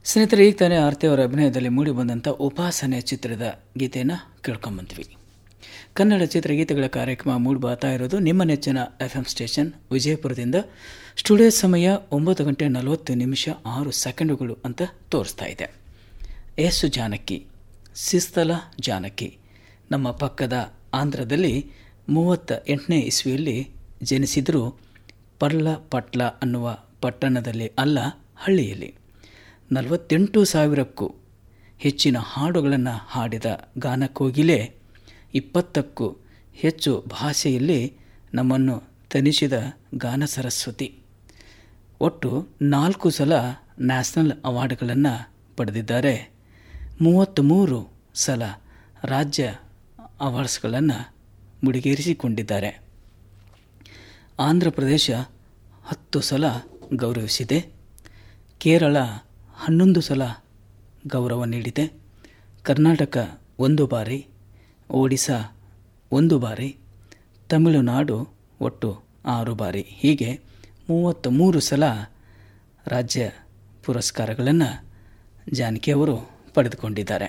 ಸ್ನೇಹಿತರೆ ಈಗ ತಾನೇ ಆರತಿ ಅವರ ಅಭಿನಯದಲ್ಲಿ ಮೂಡಿಬಂದಂಥ ಉಪಾಸನೆ ಚಿತ್ರದ ಗೀತೆಯನ್ನು ಕೇಳ್ಕೊಂಬಂದ್ವಿ ಕನ್ನಡ ಚಿತ್ರಗೀತೆಗಳ ಕಾರ್ಯಕ್ರಮ ಮೂಡಿ ಬರ್ತಾ ಇರೋದು ನಿಮ್ಮ ನೆಚ್ಚಿನ ಎಫ್ ಎಂ ಸ್ಟೇಷನ್ ವಿಜಯಪುರದಿಂದ ಸ್ಟುಡಿಯೋ ಸಮಯ ಒಂಬತ್ತು ಗಂಟೆ ನಲವತ್ತು ನಿಮಿಷ ಆರು ಸೆಕೆಂಡುಗಳು ಅಂತ ತೋರಿಸ್ತಾ ಇದೆ ಎಸ್ ಜಾನಕಿ ಸಿಸ್ತಲ ಜಾನಕಿ ನಮ್ಮ ಪಕ್ಕದ ಆಂಧ್ರದಲ್ಲಿ ಮೂವತ್ತ ಎಂಟನೇ ಇಸ್ವಿಯಲ್ಲಿ ಜನಿಸಿದರೂ ಪರ್ಲ ಪಟ್ಲ ಅನ್ನುವ ಪಟ್ಟಣದಲ್ಲಿ ಅಲ್ಲ ಹಳ್ಳಿಯಲ್ಲಿ ನಲವತ್ತೆಂಟು ಸಾವಿರಕ್ಕೂ ಹೆಚ್ಚಿನ ಹಾಡುಗಳನ್ನು ಹಾಡಿದ ಗಾನಕೋಗಿಲೆ ಇಪ್ಪತ್ತಕ್ಕೂ ಹೆಚ್ಚು ಭಾಷೆಯಲ್ಲಿ ನಮ್ಮನ್ನು ತನಿಸಿದ ಗಾನ ಸರಸ್ವತಿ ಒಟ್ಟು ನಾಲ್ಕು ಸಲ ನ್ಯಾಷನಲ್ ಅವಾರ್ಡ್ಗಳನ್ನು ಪಡೆದಿದ್ದಾರೆ ಮೂವತ್ತ್ಮೂರು ಸಲ ರಾಜ್ಯ ಅವಾರ್ಡ್ಸ್ಗಳನ್ನು ಮುಡಿಗೇರಿಸಿಕೊಂಡಿದ್ದಾರೆ ಆಂಧ್ರ ಪ್ರದೇಶ ಹತ್ತು ಸಲ ಗೌರವಿಸಿದೆ ಕೇರಳ ಹನ್ನೊಂದು ಸಲ ಗೌರವ ನೀಡಿದೆ ಕರ್ನಾಟಕ ಒಂದು ಬಾರಿ ಒಡಿಶಾ ಒಂದು ಬಾರಿ ತಮಿಳುನಾಡು ಒಟ್ಟು ಆರು ಬಾರಿ ಹೀಗೆ ಮೂವತ್ತ್ಮೂರು ಸಲ ರಾಜ್ಯ ಪುರಸ್ಕಾರಗಳನ್ನು ಜಾನಕಿ ಅವರು ಪಡೆದುಕೊಂಡಿದ್ದಾರೆ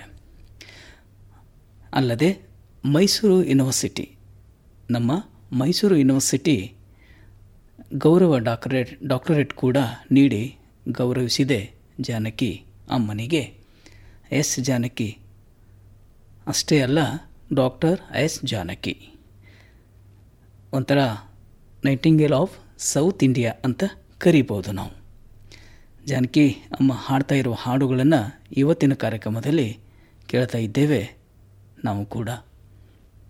ಅಲ್ಲದೆ ಮೈಸೂರು ಯೂನಿವರ್ಸಿಟಿ ನಮ್ಮ ಮೈಸೂರು ಯೂನಿವರ್ಸಿಟಿ ಗೌರವ ಡಾಕ್ಟರೇಟ್ ಡಾಕ್ಟರೇಟ್ ಕೂಡ ನೀಡಿ ಗೌರವಿಸಿದೆ ಜಾನಕಿ ಅಮ್ಮನಿಗೆ ಎಸ್ ಜಾನಕಿ ಅಷ್ಟೇ ಅಲ್ಲ ಡಾಕ್ಟರ್ ಎಸ್ ಜಾನಕಿ ಒಂಥರ ನೈಟಿಂಗೇಲ್ ಆಫ್ ಸೌತ್ ಇಂಡಿಯಾ ಅಂತ ಕರಿಬೋದು ನಾವು ಜಾನಕಿ ಅಮ್ಮ ಹಾಡ್ತಾ ಇರುವ ಹಾಡುಗಳನ್ನು ಇವತ್ತಿನ ಕಾರ್ಯಕ್ರಮದಲ್ಲಿ ಕೇಳ್ತಾ ಇದ್ದೇವೆ ನಾವು ಕೂಡ